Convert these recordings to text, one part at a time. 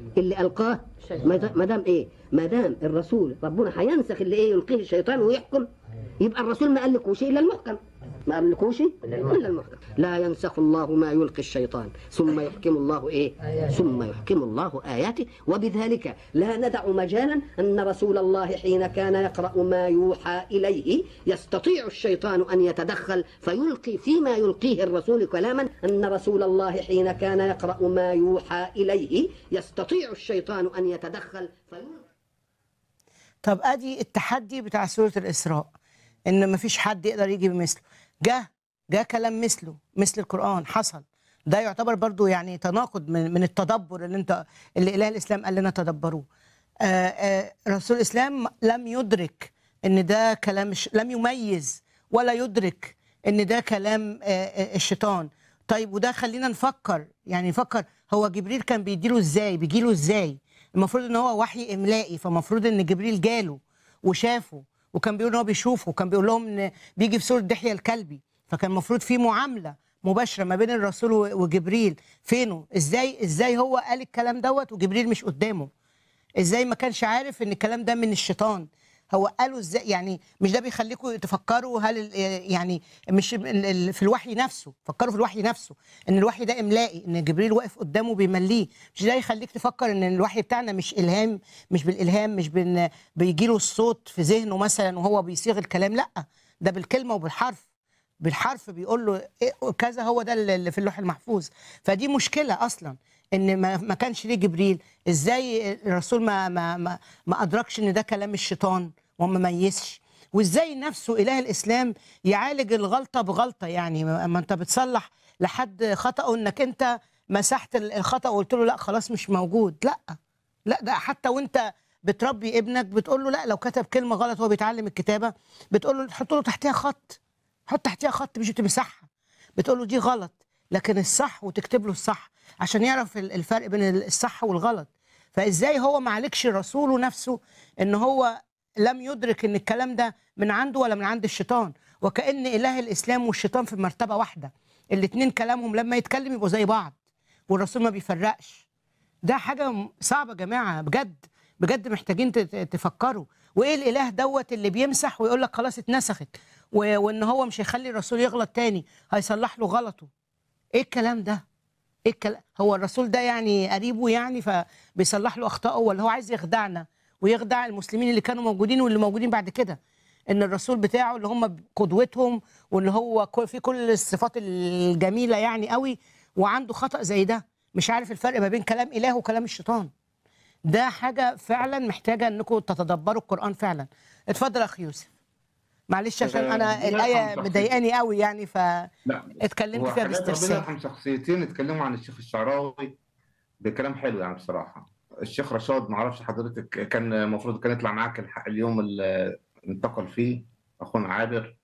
اللي القاه ما دام ايه ما دام الرسول ربنا هينسخ اللي ايه يلقيه الشيطان ويحكم يبقى الرسول ما قالكوش الا المحكم ما قالكوش الا المحكم لا ينسخ الله ما يلقي الشيطان ثم يحكم الله ايه ثم يحكم الله اياته وبذلك لا ندع مجالا ان رسول الله حين كان يقرا ما يوحى اليه يستطيع الشيطان ان يتدخل فيلقي فيما يلقيه الرسول كلاما ان رسول الله حين كان يقرا ما يوحى اليه يستطيع الشيطان ان يتدخل فيلقي طب ادي التحدي بتاع سوره الاسراء ان مفيش حد يقدر يجي بمثله جه جه كلام مثله مثل القران حصل ده يعتبر برضو يعني تناقض من, من التدبر اللي انت اللي اله الاسلام قال لنا تدبروه آه، آه، رسول الاسلام لم يدرك ان ده كلام الش- لم يميز ولا يدرك ان ده كلام آه، آه، الشيطان طيب وده خلينا نفكر يعني نفكر هو جبريل كان بيديله ازاي بيجيله ازاي المفروض ان هو وحي املائي فالمفروض ان جبريل جاله وشافه وكان بيقول ان هو بيشوفه وكان بيقول لهم ان بيجي في سوره دحية الكلبي فكان المفروض في معامله مباشره ما بين الرسول و- وجبريل فينه ازاي ازاي هو قال الكلام دوت وجبريل مش قدامه ازاي ما كانش عارف ان الكلام ده من الشيطان هو قالوا ازاي يعني مش ده بيخليكم تفكروا هل ال- يعني مش ال- ال- في الوحي نفسه فكروا في الوحي نفسه ان الوحي ده املائي ان جبريل واقف قدامه بيمليه مش ده يخليك تفكر ان الوحي بتاعنا مش الهام مش بالالهام مش بان بيجي له الصوت في ذهنه مثلا وهو بيصيغ الكلام لا ده بالكلمه وبالحرف بالحرف بيقول له إيه كذا هو ده اللي في اللوح المحفوظ فدي مشكله اصلا ان ما ما كانش ليه جبريل ازاي الرسول ما ما ما, ما ادركش ان ده كلام الشيطان وما ميزش وازاي نفسه اله الاسلام يعالج الغلطه بغلطه يعني اما انت بتصلح لحد خطأه انك انت مسحت الخطأ وقلت له لا خلاص مش موجود لا لا ده حتى وانت بتربي ابنك بتقول له لا لو كتب كلمه غلط وهو بيتعلم الكتابه بتقول له تحط له تحتها خط حط تحتها خط مش بتمسحها بتقول له دي غلط لكن الصح وتكتب له الصح عشان يعرف ال- الفرق بين الصح والغلط فازاي هو ما عليكش رسوله نفسه ان هو لم يدرك ان الكلام ده من عنده ولا من عند الشيطان وكأن اله الاسلام والشيطان في مرتبه واحده الاتنين كلامهم لما يتكلم يبقوا زي بعض والرسول ما بيفرقش ده حاجة م- صعبة يا جماعة بجد بجد محتاجين تت- تفكروا وايه الاله دوت اللي بيمسح ويقول لك خلاص اتنسخت و- وان هو مش هيخلي الرسول يغلط تاني هيصلح له غلطه ايه الكلام ده ايه الكلام هو الرسول ده يعني قريبه يعني فبيصلح له اخطائه ولا هو عايز يخدعنا ويخدع المسلمين اللي كانوا موجودين واللي موجودين بعد كده ان الرسول بتاعه اللي هم قدوتهم واللي هو كل- في كل الصفات الجميله يعني قوي وعنده خطأ زي ده مش عارف الفرق ما بين كلام اله وكلام الشيطان ده حاجه فعلا محتاجه انكم تتدبروا القران فعلا اتفضل يا اخ يوسف معلش عشان آه، انا ربنا الايه يرحم شخصيتي. مضايقاني قوي يعني لا فاتكلمت هو فيها حاجات ربنا باستفسار يرحم شخصيتين اتكلموا عن الشيخ الشعراوي بكلام حلو يعني بصراحة الشيخ رشاد معرفش حضرتك كان المفروض كان يطلع معاك الح- اليوم اللي انتقل فيه أخونا عابر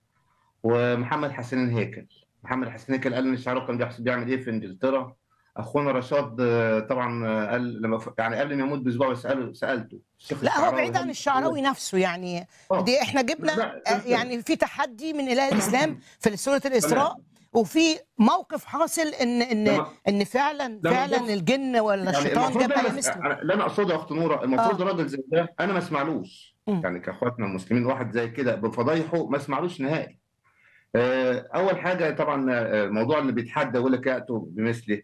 ومحمد حسين هيكل محمد حسين هيكل قال ان الشعراوي كان بيحسب بيعمل ايه في انجلترا اخونا رشاد آه، طبعا آه، قال لما ف- يعني قبل ما يموت باسبوع بساله سالته الشيخ لا هو الشعراوي بعيد عن هل- الشعراوي نفسه يعني آه. دي احنا جبنا لا، آه، يعني في تحدي من اله الاسلام في سوره الاسراء وفي موقف حاصل ان ان لما- ان فعلا لما فعلا بص- الجن ولا يعني الشيطان المفروض جاب ده اي مس- مثله اللي انا اقصده يا اخت نوره المفروض آه. راجل زي ده انا ما اسمعلوش مم. يعني كاخواتنا المسلمين واحد زي كده بفضايحه ما اسمعلوش نهائي آه، اول حاجه طبعا آه، الموضوع اللي بيتحدى يقول لك ياتوا بمثله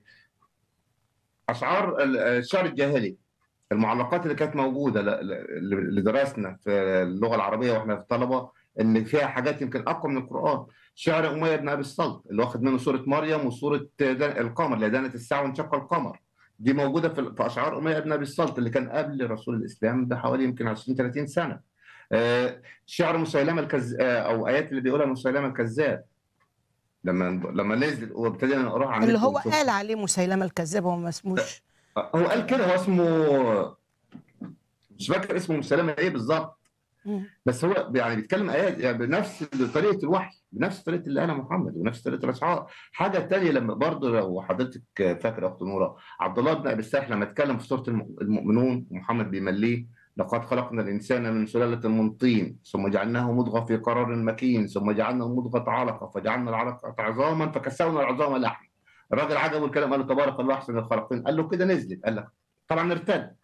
اشعار ال- الشعر الجاهلي المعلقات اللي كانت موجوده ل- ل- اللي درسنا في اللغه العربيه واحنا في طلبه ان فيها حاجات يمكن اقوى من القران شعر اميه بن ابي الصلت اللي واخد منه سوره مريم وسوره دان- القمر اللي دانت الساعه وانشق القمر دي موجوده في في اشعار اميه بن ابي الصلت اللي كان قبل رسول الاسلام بحوالي يمكن 20 30 سنه آه، شعر مسيلمه الكذاب او ايات اللي بيقولها مسيلمه الكذاب لما لما نزل وابتدينا نقراها عن اللي النت هو ونشوف. قال عليه مسيلمه الكذاب هو ما اسموش هو قال كده هو اسمه مش فاكر اسمه مسلمه ايه بالظبط مم. بس هو يعني بيتكلم ايات يعني بنفس طريقه الوحي بنفس طريقه اللي قالها محمد ونفس طريقه الاشعار حاجه تانية لما برضه لو حضرتك فاكر يا اخت نوره عبد الله بن ابي السرح لما اتكلم في سوره الم- المؤمنون ومحمد بيمليه لقد خلقنا الانسان من سلاله من طين ثم جعلناه مضغه في قرار مكين ثم جعلنا المضغه علقه فجعلنا العلقه عظاما فكسونا العظام لحم الراجل عجبه الكلام قال له تبارك الله احسن الخالقين قال له كده نزلت قال لك طبعا ارتد